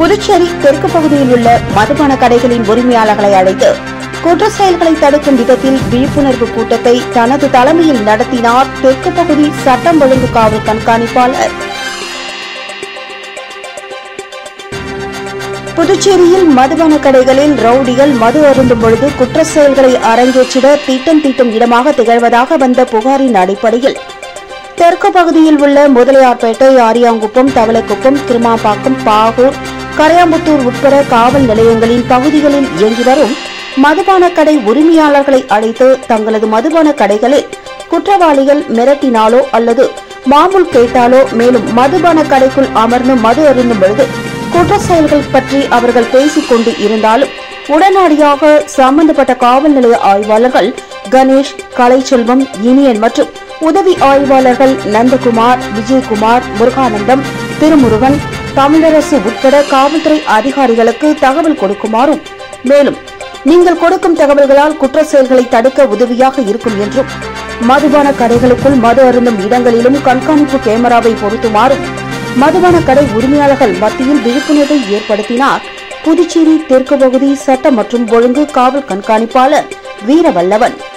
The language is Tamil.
புதுச்சேரி தெற்கு பகுதியில் உள்ள மதுபான கடைகளின் உரிமையாளர்களை அழைத்து குற்ற செயல்களை தடுக்கும் விதத்தில் விழிப்புணர்வு கூட்டத்தை தனது தலைமையில் நடத்தினார் தெற்கு பகுதி சட்டம் ஒழுங்கு காவல் கண்காணிப்பாளர் புதுச்சேரியில் மதுபான கடைகளில் ரவுடிகள் மது அருந்தும் பொழுது குற்ற செயல்களை அரங்கேற்றிட திட்டம் தீட்டும் இடமாக திகழ்வதாக வந்த புகாரின் அடிப்படையில் தெற்கு பகுதியில் உள்ள முதலியார்பேட்டை ஆரியாங்குப்பம் தவளக்குப்பம் திருமாப்பாக்கம் பாகூர் கரையாம்புத்தூர் உட்பட காவல் நிலையங்களின் பகுதிகளில் இயங்கி வரும் மதுபான கடை உரிமையாளர்களை அழைத்து தங்களது மதுபான கடைகளில் குற்றவாளிகள் மிரட்டினாலோ அல்லது மாமூல் கேட்டாலோ மேலும் மதுபான கடைக்குள் அமர்ந்து மது அருந்தும் பொழுது குற்ற செயல்கள் பற்றி அவர்கள் பேசிக் கொண்டு இருந்தாலும் உடனடியாக சம்பந்தப்பட்ட காவல் நிலைய ஆய்வாளர்கள் கணேஷ் கலைச்செல்வம் இனியன் மற்றும் உதவி ஆய்வாளர்கள் நந்தகுமார் விஜயகுமார் முருகானந்தம் திருமுருகன் தமிழரசு உட்பட காவல்துறை அதிகாரிகளுக்கு தகவல் கொடுக்குமாறும் மேலும் நீங்கள் கொடுக்கும் தகவல்களால் குற்ற செயல்களை தடுக்க உதவியாக இருக்கும் என்றும் மதுபான கடைகளுக்குள் மது அருந்தும் இடங்களிலும் கண்காணிப்பு கேமராவை பொருத்துமாறும் மதுபான கடை உரிமையாளர்கள் மத்தியில் விழிப்புணர்வை ஏற்படுத்தினார் புதுச்சேரி தெற்கு பகுதி சட்ட மற்றும் ஒழுங்கு காவல் கண்காணிப்பாளர் வீரவல்லவன்